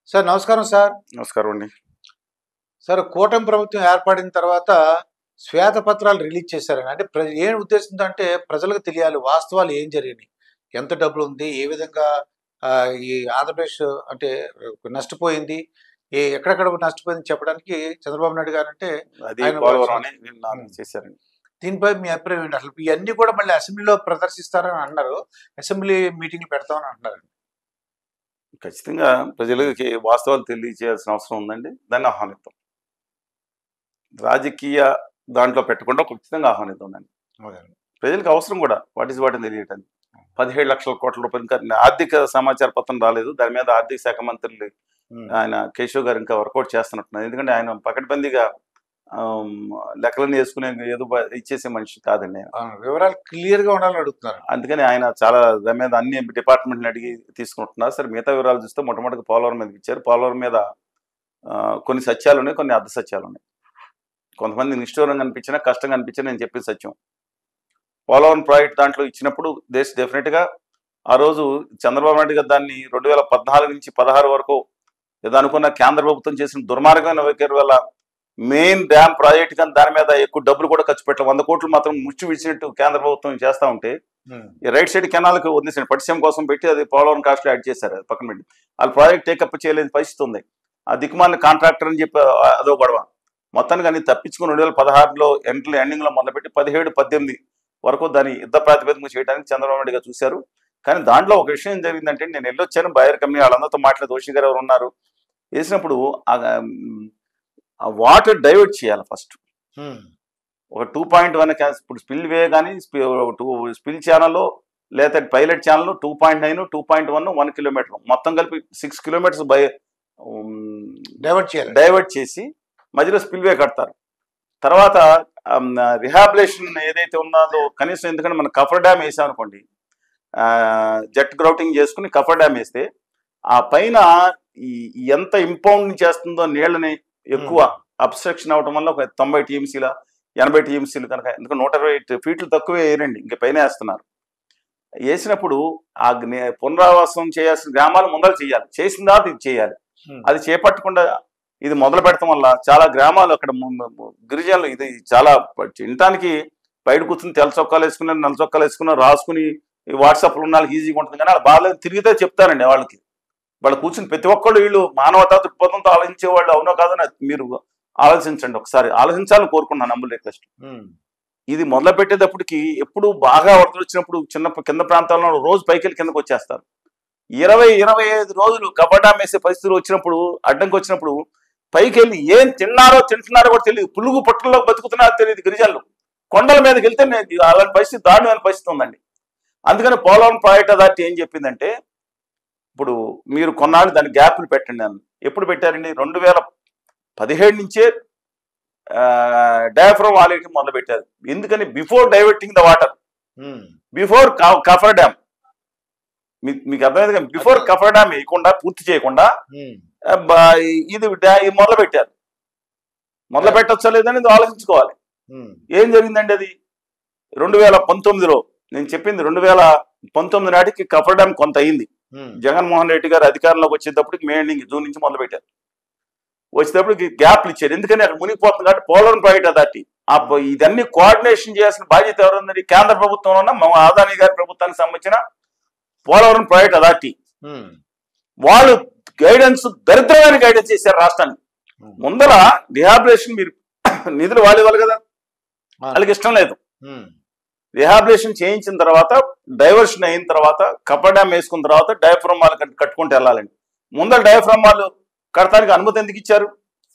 Sir నమస్కారం sir నమస్కారం అండి సార్ కూటమి ప్రభుత్వం ఏర్పడిన తర్వాత శ్వేతపత్రాలు రిలీజ్ చేశారని అంటే ప్ర ఏం ఉద్దేశంతో అంటే ప్రజలకు తెలియాలి వాస్తవాలు ఏం జరిగినాయి ఎంత డబ్బులు ఉంది ఏ విధంగా ఆ, ఈ ఆంధ్రప్రదేశ్ అంటే నష్టపోయింది ఏ ఎక్కడెక్కడ నష్టపోయింది చెప్పడానికి చంద్రబాబు నాయుడు గారు అంటే అది ఆయన పోలవరం వర్షం. అని నేను నాలుగు చేశారండి దీనిపై మీ అభిప్రాయం ఏంటి అసలు ఇవన్నీ కూడా మళ్ళీ అసెంబ్లీలో ప్రదర్శిస్తారని అన్నారు అసెంబ్లీ మీటింగ్లు పెడతామని అంటున్నారు ఖచ్చితంగా ప్రజలకి వాస్తవాలు తెలియజేయాల్సిన అవసరం ఉందండి దాన్ని ఆహ్వానిద్దాం రాజకీయ దాంట్లో పెట్టకుండా ఖచ్చితంగా ఆహ్వానిద్దాం దాన్ని ప్రజలకు అవసరం కూడా వాట్ ఈస్ వాటిని తెలియటానికి పదిహేడు లక్షల కోట్ల రూపాయలు ఇంకా ఆర్థిక సమాచార పత్రం రాలేదు దాని మీద ఆర్థిక శాఖ మంత్రులు ఆయన కేశవ్ గారు ఇంకా వర్కౌట్ చేస్తున్నట్టున్నారు ఎందుకంటే ఆయన పకడ్బందీగా ఆమ్, లెక్కలన్నీ వేసుకునే ఏదో బ- ఇచ్చేసే మనిషి కాదండి ఆయన. అవును, వివరాలు క్లియర్ గా ఉండాలని అడుగుతున్నారు అందుకని ఆయన చాలా దాని మీద అన్ని డిపార్ట్మెంట్ని అడిగి తీసుకుంటున్నారు సరే మిగతా వివరాలు చూస్తే మొట్టమొదటి పోలవరం మీద ఇచ్చారు పోలవరం మీద ఆ, కొన్ని సత్యాలు ఉన్నాయి కొన్ని అర్ధ సత్యాలు ఉన్నాయి కొంతమంది నిష్ఠూరంగా అనిపించినా కష్టంగా అనిపించినా నేను చెప్పిన సత్యం పోలవరం ప్రాజెక్ట్ దాంట్లో ఇచ్చినప్పుడు దేశ డెఫినెట్గా ఆ రోజు చంద్రబాబు నాయుడు గారు దాన్ని రెండు వేల పద్నాలుగు నుంచి పదహారు వరకు ఏదో అనుకున్న కేంద్ర ప్రభుత్వం చేసిన దుర్మార్గమైన వైఖరి వల్ల మెయిన్ డ్యామ్ ప్రాజెక్ట్ కానీ దాని మీద ఎక్కువ డబ్బులు కూడా ఖర్చు పెట్టాం వంద కోట్లు మాత్రం ముచ్చి విడిచినట్టు కేంద్ర ప్రభుత్వం చేస్తూ ఉంటే ఈ రైట్ సైడ్ కెనాల్కి వదిలేసాడు పట్టిసీమ కోసం పెట్టి అది పోలవరం కాస్ట్లో యాడ్ చేశారు అది పక్కన పెట్టి వాళ్ళ ప్రాజెక్ట్ టేకప్ చేయలేని పరిస్థితి ఉంది ఆ దిక్కుమాలిన కాంట్రాక్టర్ అని చెప్పి ఆ- అదో గొడవ మొత్తానికి అన్ని తప్పించుకుని రెండు వేల పదహారులో ఎంట్ల ఎండింగ్లో మొదలుపెట్టి పదిహేడు పద్దెనిమిది వరకు దాని యుద్ధ ప్రాతిపదిక చేయడానికి చంద్రబాబు నాయుడు గారు చూశారు కానీ దాంట్లో ఒక విషయం ఏం జరిగిందంటే నేను వెళ్ళొచ్చాను బయర్ కంపెనీ వాళ్ళందరితో మాట్లాడి దోషి గారు ఎవరు ఉన్నారు వేసినప్పుడు ఆ వాటర్ డైవర్ట్ చేయాలి ఫస్ట్ ఒక టూ పాయింట్ వన్ ఇప్పుడు స్పిల్ వే కానీ టూ స్పిల్ ఛానల్లో లేదా pilot channel two point nine two point one one kilometre మొత్తం కలిపి సిక్స్ కిలోమీటర్స్ బై డైవర్ట్ చేయాలి డైవర్ట్ చేసి మధ్యలో స్పిల్ వే కడతారు తర్వాత రిహాబిలేషన్ ఏదైతే ఉన్నదో కనీసం ఎందుకంటే మనం కఫర్ డ్యామ్ వేసాం అనుకోండి జెట్ గ్రౌటింగ్ చేసుకుని కఫర్ డ్యామ్ వేస్తే ఆ పైన ఈ ఈ ఎంత ఇంపౌండ్ చేస్తుందో నీళ్ళని ఎక్కువ అబ్స్ట్రక్షన్ అవడం వల్ల ఒక తొంభై టీఎంసీల ఎనభై టీఎంసీలు కనుక ఎందుకంటే నూట ఇరవై ఫీట్లు తక్కువే వేయరండి ఇంక పైన వేస్తున్నారు వేసినప్పుడు ఆ gne- పునరావాసం చేయాల్సిన గ్రామాలు ముందర చేయాలి చేసిన తర్వాత ఇది చేయాలి అది చేపట్టకుండా ఇది మొదలు పెడతాం వల్ల చాలా గ్రామాలు అక్కడ ము- ము- గిరిజనులు ఇది చాలా తినటానికి బయట కూర్చుని తెల్ల చొక్కాలు వేసుకుని నల్ల చొక్కాలు వేసుకుని రాసుకుని ఈ వాట్సాప్లో ఉన్న వాళ్ళకి ఈజీగా ఉంటుంది కానీ వాళ్ళ బాధ తిరిగితే చెప్తారండి వాళ్ళకి వాళ్ళు కూర్చుని ప్రతి ఒక్కళ్ళు వీళ్ళు మానవతా దృక్పథంతో ఆలోచించే వాళ్ళు అవునో కాదని మీరు ఆలోచించండి ఒకసారి ఆలోచించాలని కోరుకున్నాను నంబుల్ రిక్వెస్ట్ ఇది మొదలు పెట్టేటప్పటికి ఎప్పుడు బాగా వరదలు వచ్చినప్పుడు చిన్న కింద ప్రాంతాల్లో రోజు పైకి వెళ్ళి కిందకు వచ్చేస్తారు ఇరవై ఇరవై ఐదు రోజులు కబడ్డా వేసే పరిస్థితులు వచ్చినప్పుడు అడ్డంకి వచ్చినప్పుడు పైకి వెళ్ళి ఏం తిన్నారో తింటున్నారో కూడా తెలియదు పులుగు పుట్టల్లో బతుకుతున్నారో తెలియదు గిరిజనులు కొండల మీదకి వెళ్తే నేను అలాంటి పరిస్థితి దారుణమైన పరిస్థితి ఉందండి అందుకని పోలవరం ప్రాజెక్ట్ అథారిటీ ఏం చెప్పిందంటే ఇప్పుడు మీరు కొన్నాళ్ళు దాని గ్యాప్లు పెట్టండి అని ఎప్పుడు పెట్టారండి రెండు వేల పదిహేడు నుంచే డయాఫ్రమ్ వాలిటీ మొదలు పెట్టారు ఎందుకని before diverting the water before coffer dam మీకు మీకు అర్థమైంది కదా బిఫోర్ కఫర్ డ్యామ్ వేయకుండా పూర్తి చేయకుండా ఆ, బా- ఇది డా- ఇది మొదలు పెట్టారు మొదలు పెట్టచ్చా లేదని ఇది ఆలోచించుకోవాలి ఏం జరిగిందండి అది రెండు వేల పంతొమ్మిదిలో నేను చెప్పింది రెండు వేల పంతొమ్మిది నాటికి కఫర్ డ్యామ్ కొంత అయింది జగన్మోహన్ రెడ్డి గారు అధికారంలోకి వచ్చేటప్పటికి మే ఎండింగ్ జూన్ నుంచి మొదలు పెట్టారు వచ్చేటప్పటికి గ్యాప్లు ఇచ్చారు ఎందుకని అక్కడ మునిగిపోతుంది కాబట్టి పోలవరం ప్రాజెక్ట్ అదాటి ఆ ప- ఇదన్నీ కోఆర్డినేషన్ చేయాల్సిన బాధ్యత ఎవరుందండి కేంద్ర ప్రభుత్వంలో ఉన్న మా ఆదాని గారి ప్రభుత్వానికి సంబంధించిన పోలవరం ప్రాజెక్ట్ అదాటి వాళ్ళు గైడెన్స్ దరిద్రమైన గైడెన్స్ చేశారు రాష్ట్రానికి ముందర రిహాబిలేషన్ మీరు నిధులు వాళ్ళు ఇవ్వాలి కదా వాళ్ళకి ఇష్టం లేదు రిహాబిలేషన్ చేయించిన తర్వాత డైవర్షన్ అయిన తర్వాత కప్పర్ డ్యామ్ వేసుకున్న తర్వాత డయాఫ్రమ్ వాళ్ళు కట్- కట్టుకుంటూ వెళ్ళాలండి ముందర డయాఫ్రమ్ వాళ్ళు కడతానికి అనుమతి ఎందుకు ఇచ్చారు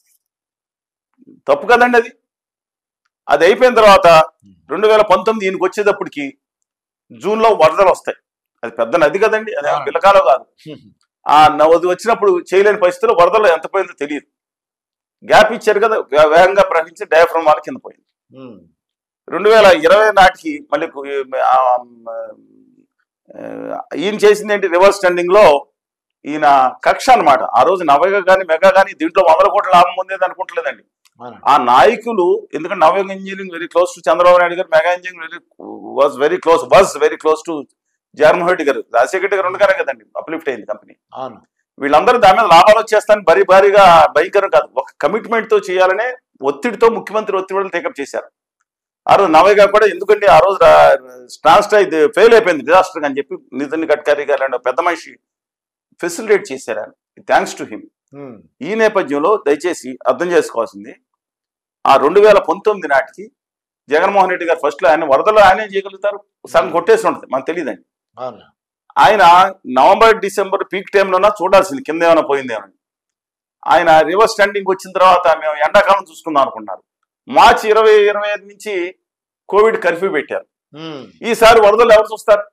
తప్పు కదండి అది అది అయిపోయిన తర్వాత రెండు వేల పంతొమ్మిది ఈయనకి వచ్చేటప్పటికి జూన్లో వరదలు వస్తాయి అది పెద్ద నది కదండి అది అవును. పిల్లకాలో కాదు ఆ నది వచ్చినప్పుడు చేయలేని పరిస్థితిలో వరదలు ఎంత పోయిందో తెలియదు గ్యాప్ ఇచ్చారు కదా వే- వేగంగా ప్రవహించి డయాఫ్రమ్ వాళ్ళ కింద పోయింది రెండు వేల ఇరవై నాటికి మళ్ళీ కు- ఆ, ఆ, ఈయన చేసింది ఏంటి రివర్స్ స్టాండింగ్ లో ఈయన కక్ష అన్నమాట ఆ రోజు నవయుగ కానీ మెగా కానీ దీంట్లో వందల కోట్ల లాభం పొందేది అనుకుంటలేదండి ఆ నాయకులు ఎందుకంటే Navayuga engineering very close to Chandrababu Naidu garu mega engineering very was very close was very close to Jaganmohan Reddy garu Rajasekhara Reddy గారు ఉండగానే కదండి అప్లిఫ్ట్ అయింది కంపెనీ అవును వీళ్ళందరూ దాని మీద లాభాలు వచ్చేస్తాను భారీ భారీగా భయంకరం కాదు ఒక కమిట్మెంట్ తో చేయాలనే ఒత్తిడితో ముఖ్యమంత్రి ఒత్తిడి టేకప్ చేశారు ఆ రోజు నవయ్య కూడా ఎందుకంటే ఆ రోజు ట్రాన్స్టా ఇది ఫెయిల్ అయిపోయింది డిజాస్టర్ అని చెప్పి నితిన్ గడ్కరీ గారు లాంటి పెద్ద మనిషి ఫెసిలిటేట్ చేశారు ఆయన థ్యాంక్స్ టు హిమ్ ఉమ్, ఈ నేపథ్యంలో దయచేసి అర్థం చేసుకోవాల్సింది ఆ రెండు వేల పంతొమ్మిది నాటికి జగన్మోహన్ రెడ్డి గారు ఫస్ట్లో ఆయన వరదలు ఆయనే చేయగలుగుతారు సగం కొట్టేసి ఉంటుంది మనకు తెలియదండి అవును ఆయన నవంబర్ డిసెంబర్ పీక్ టైంలోనా చూడాల్సింది కింద ఏమైనా పోయిందేమో ఆయన రివర్స్ స్టాండింగ్ వచ్చిన తర్వాత మేము ఎండాకాలం చూసుకుందాం అనుకున్నారు మార్చి ఇరవై ఇరవై ఐదు నుంచి కోవిడ్ కర్ఫ్యూ పెట్టారు ఉమ్, ఈసారి వరదలు ఎవరు చూస్తారు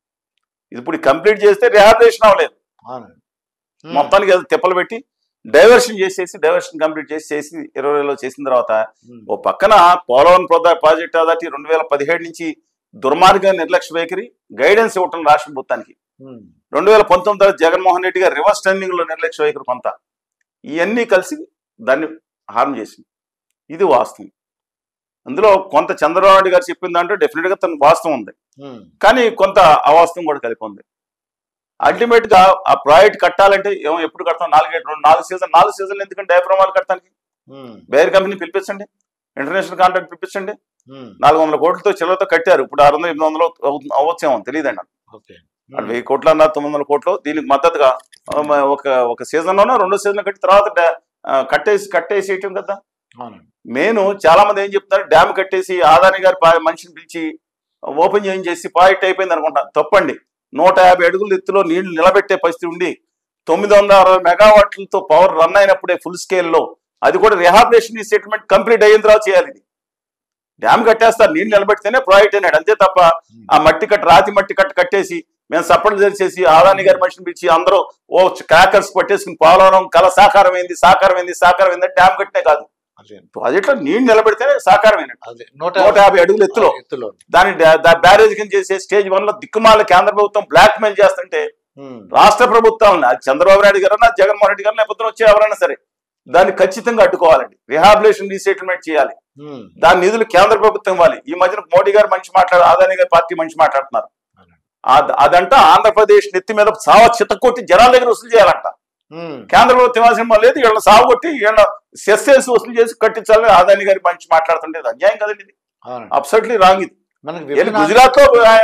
ఇప్పుడు కంప్లీట్ చేస్తే రిహాబిలేషన్ అవ్వలేదు అవును ఉమ్, మొత్తానికి ఏదో తిప్పలు పెట్టి డైవర్షన్ చేసేసి డైవర్షన్ కంప్లీట్ చేసి చేసి ఇరవైలో చేసిన తర్వాత ఉమ్, ఓ పక్కన పోలవరం ప్రొదా ప్రాజెక్ట్ అదాటి రెండు వేల పదిహేడు నుంచి దుర్మార్గ నిర్లక్ష్య వైఖరి గైడెన్స్ ఇవ్వటం రాష్ట్ర ప్రభుత్వానికి ఉమ్, రెండు వేల పంతొమ్మిది తర్వాత జగన్మోహన్ రెడ్డి గారు రివర్స్ టర్నింగ్ లో నిర్లక్ష్య వైఖరి కొంత ఇవన్నీ కలిసి దాన్ని హార్మ్ చేసింది ఇది వాస్తవం అందులో కొంత చంద్రబాబు నాయుడు గారు చెప్పిన దాంట్లో డెఫినెట్ గా తన వాస్తవం ఉంది ఉమ్, కానీ కొంత అవాస్తవం కూడా కలిపి ఉంది అల్టిమేట్ గా ఆ ప్రాజెక్ట్ కట్టాలంటే ఏమో ఎప్పుడు కడతాం నాలుగేడు రెండు నాలుగు సీజన్ నాలుగు సీజన్లు ఎందుకంటే డయాఫ్రమాలు కట్టడానికి ఉమ్, బేర్ కంపెనీ పిలిపించండి ఇంటర్నేషనల్ కాంట్రాక్ట్ పిలిపించండి ఉమ్, నాలుగు వందల కోట్లతో చిల్లరతో కట్టారు ఇప్పుడు ఆరు వందలు ఎనిమిది వందలు అవు- అవ్వచ్చేమో తెలియదండి ఓకే అటు వెయ్యి కోట్ల అన్న తొమ్మిది వందల కోట్లు దీనికి మద్దతుగా ఆ, మ- ఒక ఒక సీజన్ లోనో రెండో సీజన్ కట్టి తర్వాత డా- ఆ, కట్టేసి కట్టేసేయటం కదా అవును నేను చాలా మంది ఏం చెప్తారు డ్యామ్ కట్టేసి ఆదాని గారి పా- మనిషిని పిలిచి ఓపెన్ చేయించేసి చేసి ప్రాజెక్ట్ అయిపోయింది అనుకుంటా తప్పండి నూట యాభై అడుగుల ఎత్తులో నీళ్లు నిలబెట్టే పరిస్థితి ఉండి తొమ్మిది వందల అరవై మెగావాట్లతో పవర్ రన్ అయినప్పుడే ఫుల్ స్కేల్లో అది కూడా రిహాబిలేషన్ సెటిల్మెంట్ కంప్లీట్ అయిన తర్వాత చేయాలి ఇది డ్యామ్ కట్టేస్తారు నీళ్లు నిలబెడితేనే ప్రాజెక్ట్ అయినాడు అంతే తప్ప ఆ మట్టి కట్ట రాతి మట్టి కట్ట కట్టేసి మేము సపోర్ట్ చేసేసి ఆదాని గారి మనిషిని పిలిచి అందరూ ఓ క్రాకర్స్ పట్టేసుకుని పోలవరం కల సాకారం అయింది సాకారం అయింది సాకారం అయింది డ్యామ్ కట్టినే కాదు అదే ప్రాజెక్ట్లో నీళ్లు నిలబెడితేనే సాకారం అయినట్టు అదే నూట నూట యాభై అడుగుల ఎత్తులో ఎత్తులో దాని బ్యారేజ్ కింద చేసే స్టేజ్ వన్ లో దిక్కుమాల కేంద్ర ప్రభుత్వం బ్లాక్ మెయిల్ చేస్తుంటే ఉమ్, రాష్ట్ర ప్రభుత్వం అది చంద్రబాబు నాయుడు గారన్నా జగన్మోహన్ రెడ్డి గారు లేకపోతే వచ్చే ఎవరైనా సరే దాన్ని ఖచ్చితంగా అడ్డుకోవాలండి రిహాబిలేషన్ రీసెటిల్మెంట్ చేయాలి ఉమ్, దాని నిధులు కేంద్ర ప్రభుత్వం ఇవ్వాలి ఈ మధ్యన మోడీ గారు మంచి మాట్లాడు ఆదాని గారి పార్టీ మంచి మాట్లాడుతున్నారు అద- అదంట ఆంధ్రప్రదేశ్ నెత్తి మీద సావ చిత్తకొట్టి జనాల దగ్గర వసూలు చేయాలంట ఉమ్, కేంద్ర ప్రభుత్వం ఇవ్వాల్సిన లేదు వీళ్ళ సాగు కొట్టి వీళ్ళ సెస్ వేసి వసూలు చేసి కట్టించాలని ఆదాని గారి మంచి మాట్లాడుతుంటే ఇది అన్యాయం కదండి ఇది అవును అబ్సల్ట్లీ రాంగ్ ఇది మనకి వీళ్ళు విభిన్న- గుజరాత్ లో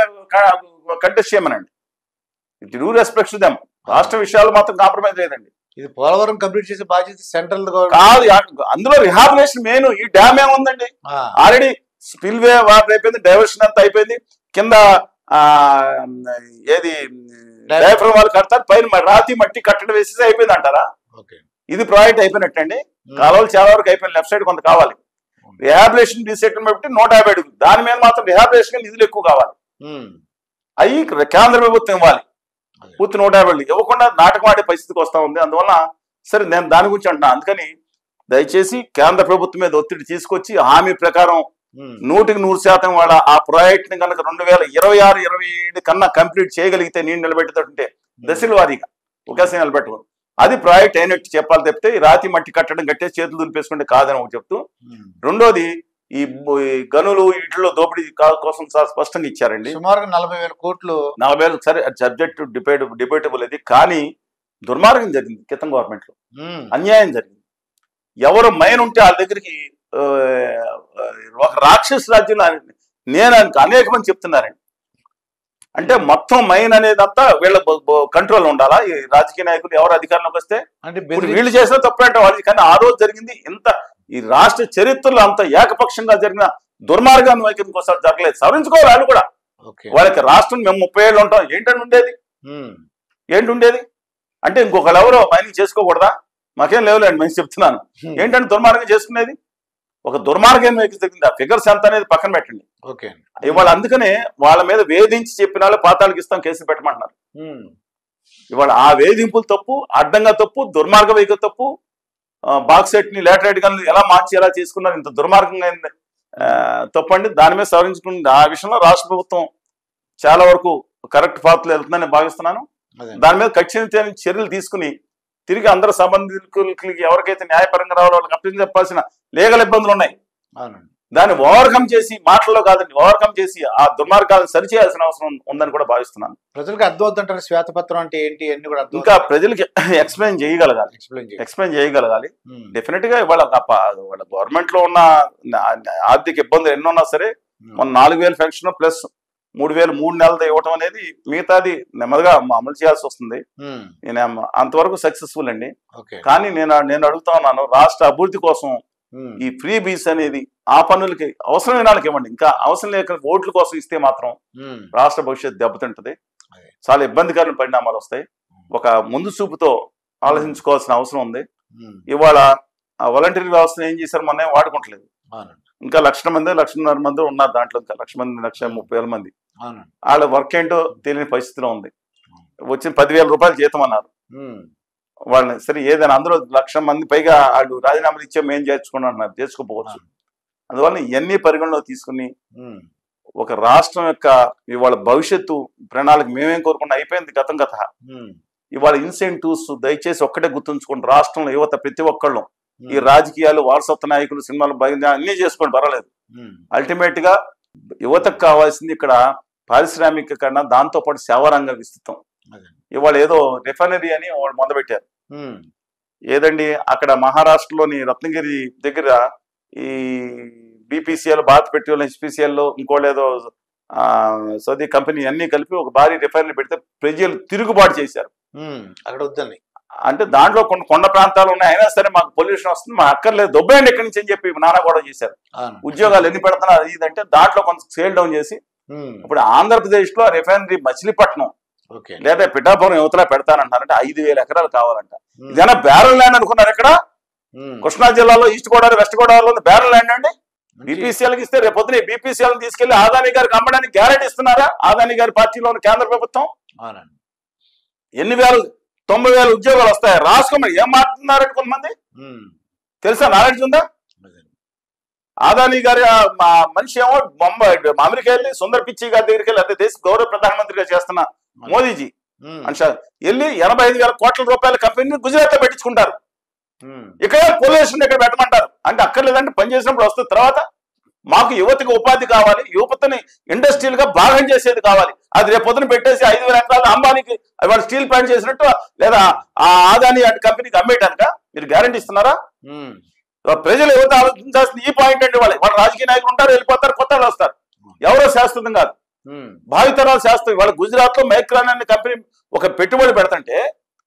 కంటెస్ట్ చేయమనండి డ్యూ రెస్పెక్ట్ దెమ్ రాష్ట్ర విషయాలు మాత్రం కాంప్రమైజ్ లేదండి ఇది పోలవరం కంప్లీట్ చేసే బాధ్యత సెంట్రల్ కాదు యా- అందులో రిహాబిలేషన్ మెయిన్ ఈ డ్యామ్ ఏముందండి ఆల్రెడీ స్పిల్ వే వాటర్ అయిపోయింది డైవర్షన్ అంతా అయిపోయింది కింద ఆ, ఏది డైఫ్రమ్ వాళ్ళు కడతారు పైన మ- రాతి మట్టి కట్టడం వేసేసి అయిపోయింది అంటారా ఓకే ఇది ప్రాజెక్ట్ అయిపోయినట్టండి కాలువలు చాలా వరకు అయిపోయింది లెఫ్ట్ సైడ్ కొంత కావాలి రిహాబిలేషన్ రీసెటిల్మెంట్ పెట్టి నూట యాభై అడుగులు దాని మీద మాత్రం రిహాబిలేషన్ నిధులు ఎక్కువ కావాలి ఉమ్, అవి కేంద్ర ప్రభుత్వం ఇవ్వాలి అదే. పూర్తి నూట యాభై అడుగులు. ఇవ్వకుండా నాటకం ఆడే పరిస్థితికి వస్తా ఉంది అందువల్ల సరే నేను దాని గురించి అంటున్నా అందుకని దయచేసి కేంద్ర ప్రభుత్వం మీద ఒత్తిడి తీసుకొచ్చి హామీ ప్రకారం ఉమ్, నూటికి నూరు శాతం వాళ్ళ ఆ ప్రాజెక్ట్ ని కనుక రెండు వేల ఇరవై ఆరు ఇరవై ఏడు కన్నా కంప్లీట్ చేయగలిగితే నేను నిలబెట్టేటంటే దశల వారీగా ఒకేసారి నిలబెట్టడం అది ప్రాజెక్ట్ అయినట్టు చెప్పాలి తప్పితే ఈ రాతి మట్టి కట్టడం కట్టే చేతులు దులిపేసుకుంటే కాదని ఒకటి చెప్తూ ఉమ్. రెండోది ఈ బు- ఈ గనులు వీటిలో దోపిడీ కా- కోసం చాలా స్పష్టంగా ఇచ్చారండి సుమారుగా నలభై వేల కోట్లు నలభై వేలు సరే సబ్జెక్ట్ డిబేట్ డిబేటబుల్ అది కానీ దుర్మార్గం జరిగింది క్రితం గవర్నమెంట్ లో ఉమ్, అన్యాయం జరిగింది ఎవరు మైన్ ఉంటే వాళ్ళ దగ్గరికి ఆ, ఒక రాక్షస రాజ్యం నేను అనుకో- అనేక మంది చెప్తున్నారండి అంటే మొత్తం మైన్ అనేదంతా వీళ్ళ కంట్రోల్ ఉండాలా ఈ రాజకీయ నాయకులు ఎవరు అధికారంలోకి వస్తే అంటే ఇప్పుడు బెదిరి- వీళ్ళు చేసిన తప్పు అంటే వాళ్ళకి కానీ ఆ రోజు జరిగింది ఇంత ఈ రాష్ట్ర చరిత్రలో అంత ఏకపక్షంగా జరిగిన దుర్మార్గాన్ని వైఖరి ఇంకోసారి జరగలేదు సవరించుకోవాలి వాళ్ళు కూడా ఓకే వాళ్ళకి రాష్ట్రం మేము ముప్పై ఏళ్ళు ఉంటాం ఏంటని ఉండేది ఉమ్, ఏంటి ఉండేది అంటే ఇంకొకళ్ళు ఎవరో మైనింగ్ చేసుకోకూడదా మాకేం లేవులేండి మేము చెప్తున్నాను ఉమ్, ఏంటంటే దుర్మార్గం చేసుకునేది ఒక దుర్మార్గం మీకు జరిగింది ఆ ఫిగర్స్ ఎంత అనేది పక్కన పెట్టండి ఓకే ఇవాళ అందుకనే వాళ్ళ మీద వేధించి చెప్పిన వాళ్ళు పాతాలకు ఇస్తాం కేసులు పెట్టమంటున్నారు ఉమ్, ఇవాళ ఆ వేధింపులు తప్పు అడ్డంగా తప్పు దుర్మార్గ వైఖరి తప్పు బాక్సెట్ ని లేటరైట్ గన్లు ఎలా మార్చి ఎలా చేసుకున్నారు ఇంత దుర్మార్గంగా అయింది. ఆ, తప్పండి దాని మీద సవరించుకుని ఆ విషయంలో రాష్ట్ర ప్రభుత్వం చాలా వరకు కరెక్ట్ పాత్రలో వెళ్తుందని భావిస్తున్నాను అదే దాని మీద ఖచ్చితంగా చర్యలు తీసుకుని తిరిగి అందరు సంబంధికులకి ఎవరికైతే న్యాయపరంగా రావాలో వాళ్ళకి అప్పటికి చెప్పాల్సిన లీగల్ ఇబ్బందులు ఉన్నాయి అవునండి దాన్ని ఓవర్కమ్ చేసి మాటల్లో కాదండి ఓవర్కమ్ చేసి ఆ దుర్మార్గాలను సరిచేయాల్సిన అవసరం ఉందని కూడా భావిస్తున్నాను ప్రజలకు అర్థం అవుతుంటారు శ్వేతపత్రం అంటే ఏంటి అన్ని కూడా అర్థం ఇంకా ప్రజలకి ఎక్స్ప్లెయిన్ చేయగలగాలి ఎక్స్ప్లెయిన్ చేయండి ఎక్స్ప్లెయిన్ చేయగలగాలి ఉమ్, డెఫినెట్ గా ఇవాళ ఆ ప- వాళ్ళ గవర్నమెంట్ లో ఉన్న నా- ఆర్థిక ఇబ్బందులు ఎన్ని ఉన్నా సరే ఉమ్, మన నాలుగు వేలు పెన్షన్ ప్లస్ మూడు వేలు మూడు నెలలు ఇవ్వటం అనేది మిగతాది నెమ్మదిగా అమలు చేయాల్సి వస్తుంది ఉమ్, నేను అమ్మ- అంతవరకు సక్సెస్ఫుల్ అండి ఓకే కానీ నేను నేను అడుగుతా ఉన్నాను రాష్ట్ర అభివృద్ధి కోసం ఉమ్, ఈ ఫ్రీ బీస్ అనేది ఆ పనులకి అవసరమైన వాళ్ళకి ఇవ్వండి ఇంకా అవసరం లేక ఓట్ల కోసం ఇస్తే మాత్రం ఉమ్, రాష్ట్ర భవిష్యత్తు దెబ్బతింటది అదే. చాలా ఇబ్బందికరమైన పరిణామాలు వస్తాయి ఒక ముందు చూపుతో ఆలోచించుకోవాల్సిన అవసరం ఉంది ఉమ్, ఇవాళ ఆ వాలంటీర్ వ్యవస్థను ఏం చేశారు మొన్న వాడుకోవట్లేదు అవునండి ఇంకా లక్ష మంది లక్షన్నర మంది ఉన్నారు దాంట్లో ఇంకా లక్ష మంది లక్ష ముప్పై వేల మంది అవునండి వాళ్ళ వర్క్ ఏంటో తెలియని పరిస్థితిలో ఉంది వచ్చిన పదివేల రూపాయలు జీతం అన్నారు ఉమ్, వాళ్ళని సరే ఏదైనా అందులో లక్ష మంది పైగా వాళ్ళు రాజీనామాలు ఇచ్చే మేము చేర్చుకున్నాం అన్నారు చేర్చుకోపోవచ్చు అందువల్ల ఇవన్నీ పరిగణలో తీసుకుని ఉమ్, ఒక రాష్ట్రం యొక్క ఇవాళ భవిష్యత్తు ప్రణాళిక మేమేం కోరుకున్నా అయిపోయింది గతం గత ఉమ్, ఇవాళ ఇన్సెంటివ్స్ దయచేసి ఒక్కటే గుర్తుంచుకోండి రాష్ట్రంలో యువత ప్రతి ఒక్కళ్ళు ఉమ్, ఈ రాజకీయాలు వారసత్వ నాయకులు సినిమాలు బాగా అన్ని చేసుకోండి పర్వాలేదు ఉమ్, అల్టిమేట్ గా యువతకు కావాల్సింది ఇక్కడ పారిశ్రామికీకరణ దాంతో పాటు సేవారంగ విస్తృతం అదే. ఇవాళ ఏదో రిఫైనరీ అని వాళ్ళు మొదలుపెట్టారు ఉమ్, ఏదండి అక్కడ మహారాష్ట్రలోని రత్నగిరి దగ్గర ఈ బీపీసీఎల్ భారత్ పెట్రోల్ హెచ్పిసిఎల్ ఇంకోళ్ళు ఏదో ఆ, సౌదీ కంపెనీ అన్ని కలిపి ఒక భారీ రిఫైనరీ పెడితే ప్రజలు తిరుగుబాటు చేశారు ఉమ్, అక్కడ వద్దండి అంటే దాంట్లో కొన్ని కొండ ప్రాంతాలు ఉన్నాయి అయినా సరే మాకు పొల్యూషన్ వస్తుంది మా అక్కర్లేదు దొబ్బేయండి ఎక్కడి నుంచి అని చెప్పి నానా కూడా చేశారు అవును ఉద్యోగాలు ఎన్ని పెడుతున్నారు అది ఇది అంటే దాంట్లో కొంత స్కేల్ డౌన్ చేసి ఉమ్, ఇప్పుడు ఆంధ్రప్రదేశ్ లో రిఫైనరీ మచిలీపట్నం ఓకే లేదా పిఠాపురం యువతలా పెడతానంటారంటే ఐదు వేల ఎకరాలు కావాలంట ఉమ్, ఇదేనా బ్యారల్ ల్యాండ్ అనుకున్నారు ఇక్కడ ఉమ్, కృష్ణా జిల్లాలో ఈస్ట్ గోదావరి వెస్ట్ గోదావరిలో ఉంది బ్యారల్ ల్యాండ్ అండి మంచి- బీపీసీఎల్కి ఇస్తే రేపు పొద్దున బీపీసీఎల్ తీసుకెళ్లి ఆదాని గారికి అమ్మడానికి గ్యారెంటీ ఇస్తున్నారా ఆదాని గారి పార్టీలో ఉన్న కేంద్ర ప్రభుత్వం అవునండి ఎన్ని వేలు తొంభై వేల ఉద్యోగాలు వస్తాయి రాసుకోమని ఏం మాట్లాడుతున్నారంటే కొంతమంది ఉమ్, తెలుసా నాలెడ్జ్ ఉందా అదే. ఆదాని గారి ఆ మా మనిషి ఏమో బొంబాయి అమెరికా వెళ్ళి సుందర్ పిచ్చి గారి దగ్గరికి వెళ్ళి అదే దేశ గౌరవ ప్రధానమంత్రిగా చేస్తున్న మోదీజీ ఉమ్, అనుషా వెళ్ళి ఎనభై ఐదు వేల కోట్ల రూపాయల కంపెనీని గుజరాత్ లో పెట్టించుకుంటారు ఉమ్, ఇక్కడ పొల్యూషన్ ఇక్కడ పెట్టమంటారు అంటే అక్కర్లేదంటే పని చేసినప్పుడు వస్తుంది తర్వాత మాకు యువతకు ఉపాధి కావాలి యువతని ఇండస్ట్రియల్ గా భాగం చేసేది కావాలి అది రేపు పొద్దున పెట్టేసి ఐదు వేల ఎకరాలు అంబానీకి వాళ్ళు స్టీల్ ప్లాంట్ చేసినట్టు లేదా ఆ ఆదాని అటు కంపెనీకి అమ్మేయటానిక మీరు గ్యారంటీ ఇస్తున్నారా ఉమ్, ప్రజలు యువత ఆలోచించాల్సిన ఈ పాయింట్ అండి వాళ్ళు వాళ్ళ రాజకీయ నాయకులు ఉంటారు వెళ్ళిపోతారు కొత్త వాళ్ళు వస్తారు ఎవరో శాశ్వతం కాదు ఉమ్, భావితరాలు శాస్త్రం వాళ్ళ గుజరాత్ లో మైక్రాన్ అనే కంపెనీ ఒక పెట్టుబడి పెడతంటే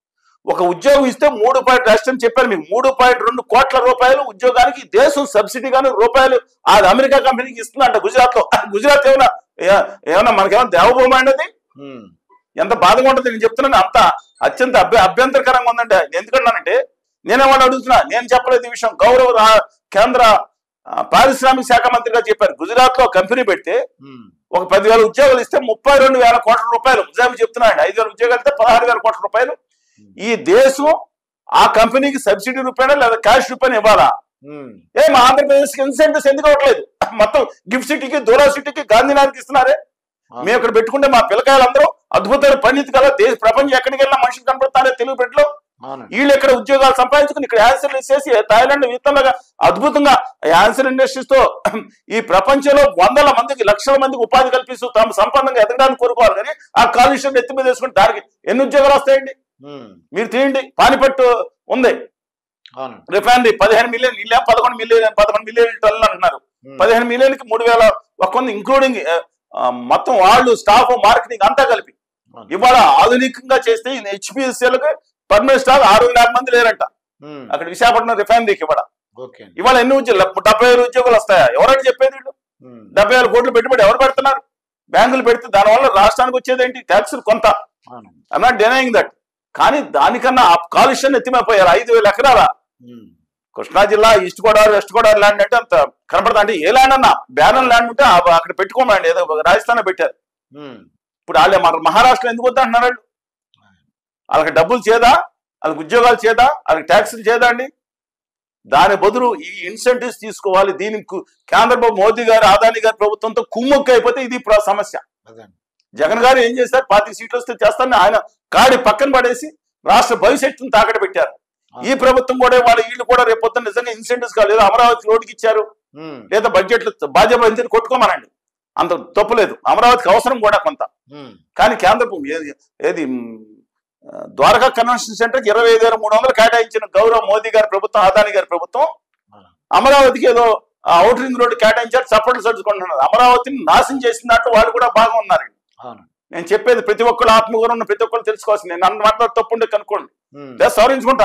ఒక ఉద్యోగం ఇస్తే మూడు పాయింట్ రాష్ట్రం చెప్పారు మీకు మూడు పాయింట్ రెండు కోట్ల రూపాయలు ఉద్యోగానికి దేశం సబ్సిడీ గాను రూపాయలు అది అమెరికా కంపెనీకి ఇస్తుందంట గుజరాత్ లో గుజరాత్ ఏమైనా ఏ- ఏమైనా మనకేమైనా దేవభూమి అనేది ఉమ్, ఎంత బాధగా ఉంటుంది నేను చెప్తున్నాను అంత అత్యంత అభ్య అభ్యంతరకరంగా ఉందండి ఎందుకన్నానంటే నేనేమన్నా అడుగుతున్నా నేను చెప్పలేదు ఈ విషయం గౌరవ రా- కేంద్ర ఆ, పారిశ్రామిక శాఖ మంత్రిగా చెప్పారు గుజరాత్ లో కంపెనీ పెడితే ఉమ్, ఒక పదివేల ఉద్యోగాలు ఇస్తే ముప్పై రెండు వేల కోట్ల రూపాయలు నిజాము చెప్తున్నాడు ఐదు వేల ఉద్యోగాలు ఇస్తే పదహారు వేల కోట్ల రూపాయలు ఈ దేశం ఆ కంపెనీకి సబ్సిడీ రూపాయన లేదా క్యాష్ రూపాయన ఇవ్వాలా ఉమ్, ఏ మా ఆంధ్రప్రదేశ్ కి ఇన్సెంటివ్స్ ఎందుకు ఇవ్వట్లేదు మొత్తం గిఫ్ట్ సిటీకి దూరా సిటీకి గాంధీనగర్కి ఇస్తున్నారే అవును. మేము ఇక్కడ పెట్టుకుంటే మా పిల్లకాయలందరూ అద్భుతమైన పండిత్ కదా దేశ ప్రపంచం ఎక్కడికి వెళ్ళినా మనుషులు కనపడతారే తెలుగు బిడ్డలో అవునండి వీళ్ళు ఇక్కడ ఉద్యోగాలు సంపాదించుకుని ఇక్కడ యాన్సర్లు చేసి థాయిలాండ్ విత్తనగా అద్భుతంగా యాన్సర్ ఇండస్ట్రీస్ తో ఈ ప్రపంచంలో వందల మందికి లక్షల మందికి ఉపాధి కల్పిస్తూ తాము సంపన్నంగా ఎదగడానికి కోరుకోవాలి కానీ ఆ కాలుష్యం ఎత్తి మీద వేసుకుని దానికి ఎన్ని ఉద్యోగాలు వస్తాయండి ఉమ్, మీరు తీయండి పానిపట్టు ఉంది అవునండి రిఫైనరీ పదిహేను మిలియన్ ఇల్లు పదకొండు మిలియన్ పదకొండు మిలియన్ టన్నులు అంటున్నారు ఉమ్, పదిహేను మిలియన్కి మూడు వేల ఒక వంద ఇంక్లూడింగ్ మొత్తం వాళ్ళు స్టాఫ్ మార్కెటింగ్ అంతా కలిపి అవును. ఇవాళ ఆధునికంగా చేస్తే హెచ్పిఎస్సీలకు పర్మనెంట్ స్టాఫ్ ఆరు వేల యాభై మంది లేరంట ఉమ్, అక్కడ విశాఖపట్నం రిఫైనరీకి ఇవ్వడం ఓకే అండి ఇవాళ ఎన్ని ఉద్యోగాలు డెబ్బై వేల ఉద్యోగాలు వస్తాయా ఎవరంటే చెప్పేది వీళ్ళు ఉమ్, డెబ్బై వేల కోట్లు పెట్టుబడి ఎవరు పెడుతున్నారు బ్యాంకులు పెడితే దానివల్ల రాష్ట్రానికి వచ్చేది ఏంటి ట్యాక్సులు కొంత అవునండి ఐమ్ నాట్ డెనయింగ్ దట్ కానీ దానికన్నా ఆ కాలుష్యాన్ని ఎత్తిమైపోయారు ఐదు వేల ఎకరాల ఉమ్, కృష్ణా జిల్లా east Godavari west Godavari land అంటే అంత కనపడతా అంటే ఏ ల్యాండ్ అన్నా బ్యానర్ ల్యాండ్ ఉంటే ఆ- అక్కడ పెట్టుకోమండి ఏదో ఒక రాజస్థాన్ పెట్టారు ఉమ్, ఇప్పుడు వాళ్ళే మన మహారాష్ట్రలో ఎందుకు వద్దంటున్నారు వాళ్ళు వాళ్ళకి డబ్బులు చేదా వాళ్ళకి ఉద్యోగాలు చేదా వాళ్ళకి ట్యాక్సులు చేదా అండి దాని బదులు ఈ ఇన్సెంటివ్స్ తీసుకోవాలి దీనికి కేంద్ర ప్రభు- మోదీ గారు ఆదాని గారి ప్రభుత్వంతో కుమ్ముక్కు అయిపోతే ఇది ప్ర- సమస్య అదే జగన్ గారు ఏం చేశారు పార్టీ సీట్లు వస్తే చేస్తానని ఆయన కాడి పక్కన పడేసి రాష్ట్ర భవిష్యత్తును తాకట పెట్టారు ఈ ప్రభుత్వం కూడా వాళ్ళ వీళ్ళు కూడా రేపు పొద్దున్న నిజంగా ఇన్సెంటివ్స్ కాలేదు అమరావతి రోడ్డుకి ఇచ్చారు ఉమ్, లేదా బడ్జెట్లు భాజపా మంత్రిని కొట్టుకోమనండి అంత తప్పు లేదు అమరావతికి అవసరం కూడా కొంత ఉమ్, కానీ కేంద్రం ఏది ఏది మ్, ఆ, ద్వారకా కన్వెన్షన్ సెంటర్కి ఇరవై ఐదు వేల మూడు వందలు కేటాయించిన గౌరవ మోదీ గారి ప్రభుత్వం అదాని గారి ప్రభుత్వం అమరావతికి ఏదో అవుట్ రింగ్ రోడ్డు కేటాయించారు చప్పట్లు సర్దుకుంటున్నారు అమరావతిని నాశనం చేసినట్టు వాళ్ళు కూడా బాగా ఉన్నారు అవును నేను చెప్పేది ప్రతి ఒక్కరు ఆత్మగౌరవం ఉన్న ప్రతి ఒక్కరు తెలుసుకోవాల్సింది నేను నన్ను మాట్లాడి తప్పు ఉండే కనుక్కోండి ఉమ్, లేదా సవరించుకుంటా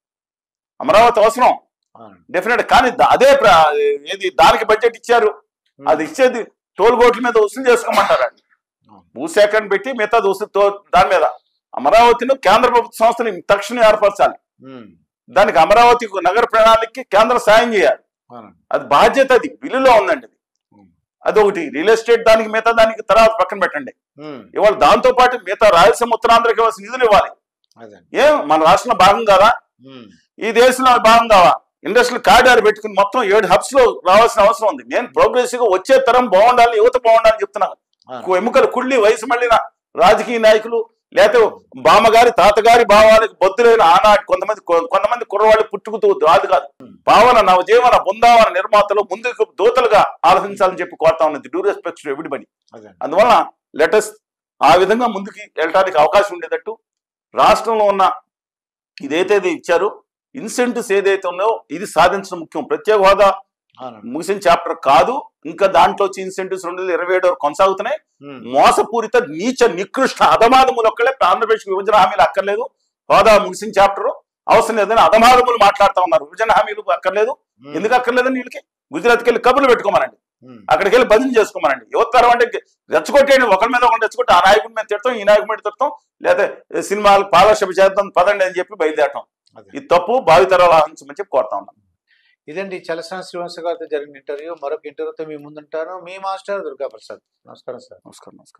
అమరావతి అవసరం అవును డెఫినెట్ కానీ దా- అదే ప్ర- ఏది దానికి బడ్జెట్ ఇచ్చారు ఉమ్, అది ఇచ్చేది టోల్ గోట్ల మీద వసూలు చేసుకోమంటారండి భూసేకరణ పెట్టి మిగతా వసూలు తో- దాని మీద అమరావతిలో కేంద్ర ప్రభుత్వ సంస్థని తక్షణం ఏర్పరచాలి ఉమ్, దానికి అమరావతి నగర ప్రణాళికకి కేంద్రం సాయం చేయాలి అవును అది బాధ్యత అది బిల్లులో ఉందండి అది ఉమ్, అదొకటి రియల్ ఎస్టేట్ దానికి మిగతా దానికి తర్వాత పక్కన పెట్టండి ఉమ్, ఇవాళ దాంతో పాటు మిగతా రాయలసీమ ఉత్తరాంధ్రకి ఇవ్వాల్సిన నిధులు ఇవ్వాలి అదే ఏం మన రాష్ట్రంలో భాగం కాదా ఉమ్, ఈ దేశంలో భాగం కావా ఇండస్ట్రియల్ కారిడార్ పెట్టుకుని మొత్తం ఏడు హబ్స్ లో రావాల్సిన అవసరం ఉంది నేను ప్రోగ్రెసివ్ గా వచ్చే తరం బాగుండాలి యువత బాగుండాలని చెప్తున్నాను అవును ఎముకలు కుళ్ళి వయసు మళ్ళిన రాజకీయ నాయకులు లేకపోతే బామ్మగారి తాతగారి భావాలకు బొద్దులైన ఆనాటి కొంతమంది కొ- కొంతమంది కుర్రవాళ్ళు పుట్టుకుతూ రాదు కాదు భావన నవజీవన బృందావన నిర్మాతలు ముందుకు దూతలుగా ఆలోచించాలని చెప్పి కోరుతా ఉన్నది డ్యూ రెస్పెక్ట్ టు ఎవ్రీబడి అదే అందువలన లెటెస్ట్ ఆ విధంగా ముందుకి వెళ్ళడానికి అవకాశం ఉండేటట్టు రాష్ట్రంలో ఉన్న ఇదైతే ఇచ్చారో ఇన్సెంటివ్స్ ఏదైతే ఉన్నాయో ఇది సాధించడం ముఖ్యం ప్రత్యేక హోదా అవును ముగిసిన చాప్టర్ కాదు ఇంకా దాంట్లో వచ్చి ఇన్సెంటివ్స్ రెండు వేల ఇరవై ఏడు వరకు కొనసాగుతున్నాయి ఉమ్, మోసపూరిత నీచ నికృష్ట అధమాదములు ఒక్కలే ఆంధ్రప్రదేశ్ విభజన హామీలు అక్కర్లేదు హోదా ముగిసిన చాప్టర్ అవసరం లేదని అధమాదములు మాట్లాడుతా ఉన్నారు విభజన హామీలు అక్కర్లేదు ఉమ్, ఎందుకు అక్కర్లేదని వీళ్ళకి గుజరాత్కి వెళ్ళి కబుర్లు పెట్టుకోమనండి ఉమ్, అక్కడికి వెళ్ళి బదిలీ చేసుకోమనండి యువతరం అంటే రెచ్చగొట్టేయండి ఒకరి మీద ఒకటి రెచ్చగొట్టి ఆ నాయకుడి మీద తిడతాం ఈ నాయకుడి మీద తిడతాం లేదా సినిమాలు పాదర్శన చేద్దాం పదండి అని చెప్పి బయలుదేరటం అదే. ఇది తప్పు భావితరాలు ఆలోచించమని చెప్పి కోరుతా ఉన్నాం ఇదండి చలసాని శ్రీవంశ గారితో జరిగిన ఇంటర్వ్యూ మరొక ఇంటర్వ్యూతో మీ ముందుంటాను మీ మాస్టర్ దుర్గా ప్రసాద్ నమస్కారం సార్ నమస్కారం నమస్కారం